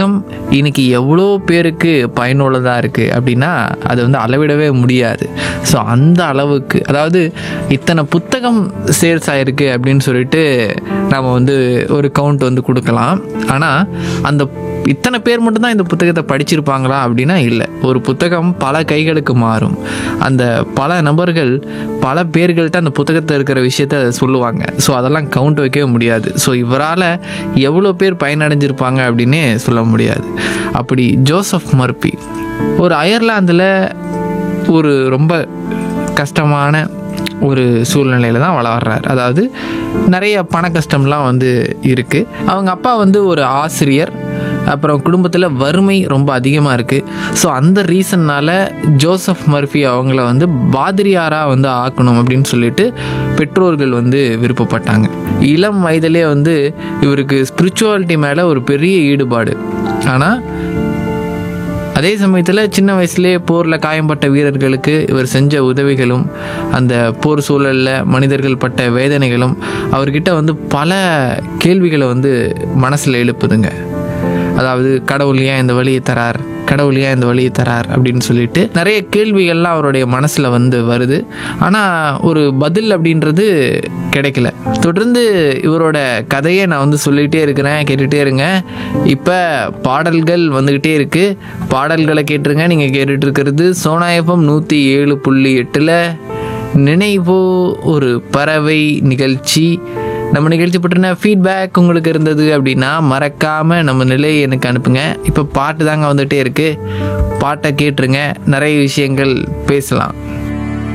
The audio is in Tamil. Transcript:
புத்தகம் இன்னைக்கு எவ்வளோ பேருக்கு பயனுள்ளதாக இருக்குது அப்படின்னா அது வந்து அளவிடவே முடியாது ஸோ அந்த அளவுக்கு அதாவது இத்தனை புத்தகம் சேல்ஸ் ஆயிருக்கு அப்படின்னு சொல்லிட்டு நம்ம வந்து ஒரு கவுண்ட் வந்து கொடுக்கலாம் ஆனால் அந்த இத்தனை பேர் மட்டும்தான் இந்த புத்தகத்தை படிச்சிருப்பாங்களா அப்படின்னா இல்லை ஒரு புத்தகம் பல கைகளுக்கு மாறும் அந்த பல நபர்கள் பல பேர்கள்ட்ட அந்த புத்தகத்தில் இருக்கிற விஷயத்த சொல்லுவாங்க ஸோ அதெல்லாம் கவுண்ட் வைக்கவே முடியாது ஸோ இவரால் எவ்வளோ பேர் பயனடைஞ்சிருப்பாங்க அப்படின்னே சொல்ல முடியாது அப்படி ஜோசப் மர்பி ஒரு அயர்லாந்தில் ஒரு ரொம்ப கஷ்டமான ஒரு சூழ்நிலையில் தான் வளர்றார் அதாவது நிறைய பண கஷ்டம்லாம் வந்து இருக்குது அவங்க அப்பா வந்து ஒரு ஆசிரியர் அப்புறம் குடும்பத்தில் வறுமை ரொம்ப அதிகமாக இருக்குது ஸோ அந்த ரீசன்னால் ஜோசப் மர்ஃபி அவங்கள வந்து பாதிரியாராக வந்து ஆக்கணும் அப்படின்னு சொல்லிட்டு பெற்றோர்கள் வந்து விருப்பப்பட்டாங்க இளம் வயதிலே வந்து இவருக்கு ஸ்பிரிச்சுவாலிட்டி மேலே ஒரு பெரிய ஈடுபாடு ஆனால் அதே சமயத்தில் சின்ன வயசுலேயே போரில் காயம்பட்ட வீரர்களுக்கு இவர் செஞ்ச உதவிகளும் அந்த போர் சூழலில் மனிதர்கள் பட்ட வேதனைகளும் அவர்கிட்ட வந்து பல கேள்விகளை வந்து மனசில் எழுப்புதுங்க அதாவது கடவுள் ஏன் இந்த வழியை தரார் கடவுள் ஏன் இந்த வழியை தரார் அப்படின்னு சொல்லிட்டு நிறைய கேள்விகள்லாம் அவருடைய மனசில் வந்து வருது ஆனால் ஒரு பதில் அப்படின்றது கிடைக்கல தொடர்ந்து இவரோட கதையை நான் வந்து சொல்லிகிட்டே இருக்கிறேன் கேட்டுகிட்டே இருங்க இப்போ பாடல்கள் வந்துக்கிட்டே இருக்குது பாடல்களை கேட்டுருங்க நீங்கள் கேட்டுட்டு இருக்கிறது சோனாயப்பம் நூற்றி ஏழு புள்ளி எட்டில் நினைவோ ஒரு பறவை நிகழ்ச்சி நம்ம நிகழ்ச்சி பற்றின ஃபீட்பேக் உங்களுக்கு இருந்தது அப்படின்னா மறக்காமல் நம்ம நிலையை எனக்கு அனுப்புங்க இப்போ பாட்டு தாங்க வந்துகிட்டே இருக்குது பாட்டை கேட்டுருங்க நிறைய விஷயங்கள் பேசலாம்